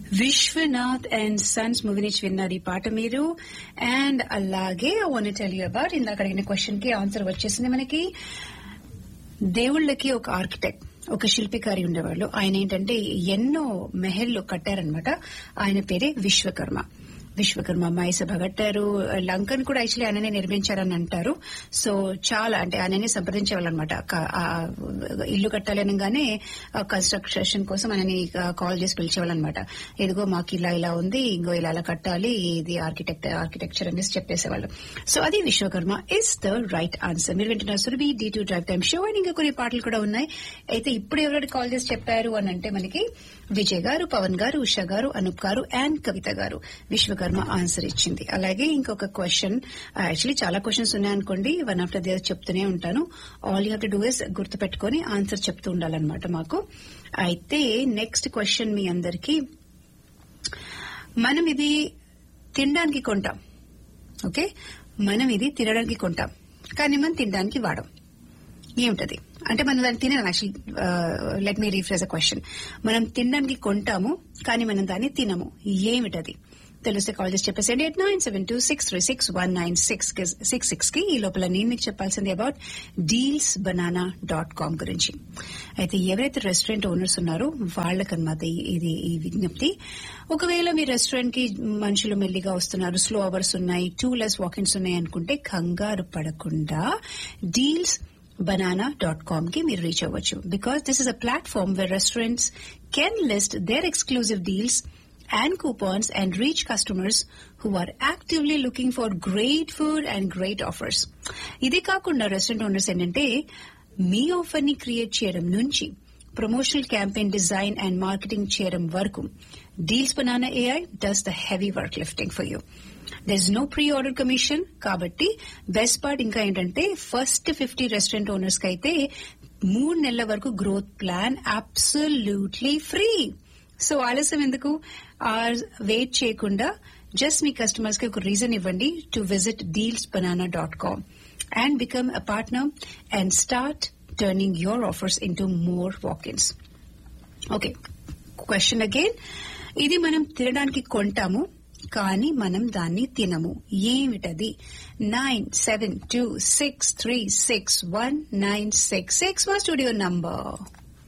Vishwanath and Sons movie నుంచి విన్నారు ఈ పాట మీరు అండ్ అలాగే వన్ టెల్ యూ అబౌట్ ఇందాక అడిగిన క్వశ్చన్ కి ఆన్సర్ వచ్చేసింది మనకి దేవుళ్ళకి ఒక ఆర్కిటెక్ట్ ఒక శిల్పికారి ఉండేవాళ్ళు ఆయన ఏంటంటే ఎన్నో మెహల్లు కట్టారనమాట ఆయన పేరే విశ్వకర్మ విశ్వకర్మ అమ్మాయి సభ కట్టారు లంకన్ కూడా యాక్చువల్లీ ఆయననే నిర్మించారని అంటారు సో చాలా అంటే ఆయననే సంప్రదించేవాళ్ళనమాట ఇల్లు కట్టాలనగానే కన్స్ట్రక్షన్ కోసం ఆయనని కాల్ చేసి పిలిచేవాళ్ళనమాట ఇదిగో మాకు ఇలా ఇలా ఉంది ఇంకో ఇలా ఇలా కట్టాలి ఇది ఆర్కిటెక్ట్ ఆర్కిటెక్చర్ అనేసి చెప్పేసేవాళ్ళు సో అది Vishwakarma is the right answer మీరు వింటున్నారు Surabhi D two drive time show and ఇంకా కొన్ని పాటలు కూడా ఉన్నాయి అయితే ఇప్పుడు ఎవరైనా కాల్ చేసి చెప్పారు అని అంటే మనకి విజయ్ గారు పవన్ గారు ఉషా గారు అనూప్ గారు అండ్ కవిత గారు విశ్వకర్మ ఆన్సర్ ఇచ్చింది అలాగే ఇంకొక క్వశ్చన్ యాక్చువల్లీ చాలా క్వశ్చన్స్ ఉన్నాయనుకోండి వన్ ఆఫ్టర్ ది చెప్తూనే ఉంటాను all you have to do is గుర్తు పెట్టుకుని ఆన్సర్ చెప్తూ ఉండాలన్నమాట మాకు అయితే నెక్స్ట్ క్వశ్చన్ మీ అందరికి మనం ఇది తినడానికి కొంటాం ఓకే మనం ఇది తినడానికి కొంటాం కానీ మనం తినడానికి వాడం ఏమిటది అంటే మనం దాన్ని తినడం actually let me refresh a question మనం తినడానికి కొంటాము కానీ మనం దాన్ని తినము ఏమిటది తెలిస్తే కాల్ చేసి చెప్పేసేయండి eight nine seven two six three six one nine six six six కి ఈ లోపల నేను మీకు చెప్పాల్సింది about deals banana dot com గురించి అయితే ఎవరైతే రెస్టారెంట్ ఓనర్స్ ఉన్నారో వాళ్ళకన్నమాట ఇది ఈ విజ్ఞప్తి ఒకవేళ మీ రెస్టారెంట్ కి మనుషులు మెల్లిగా వస్తున్నారు స్లో అవర్స్ ఉన్నాయి టూ లెస్ వాకిన్స్ ఉన్నాయి అనుకుంటే కంగారు పడకుండా డీల్స్ banana.com కి మీరు రీచ్ అవ్వచ్చు because this is a platform where restaurants can list their exclusive deals and coupons and reach customers who are actively looking for great food and great offers. ఇది కాకుండా restaurant owners ఏంటంటే మీ offer ని create చేయడం నుంచి promotional campaign design and marketing చేయడం వరకు deals banana AI does the heavy work lifting for you there is no pre order commission కాబట్టి best part ఇంకా ఏంటంటే ఫస్ట్ ఫిఫ్టీ రెస్టారెంట్ ఓనర్స్ కి అయితే మూడు నెలల వరకు growth plan absolutely free so ఆలస్యం ఎందుకు వెయిట్ చేయకుండా జస్ట్ మీ కస్టమర్స్ కి ఒక రీజన్ ఇవ్వండి to visit deals banana dot com and become a partner and start turning your offers in to more walkins okay question again ఇది మనం తినడానికి కొంటాము కానీ మనం దాన్ని తినము ఏమిటది nine seven two six three six one nine six six మా స్టూడియో నంబర్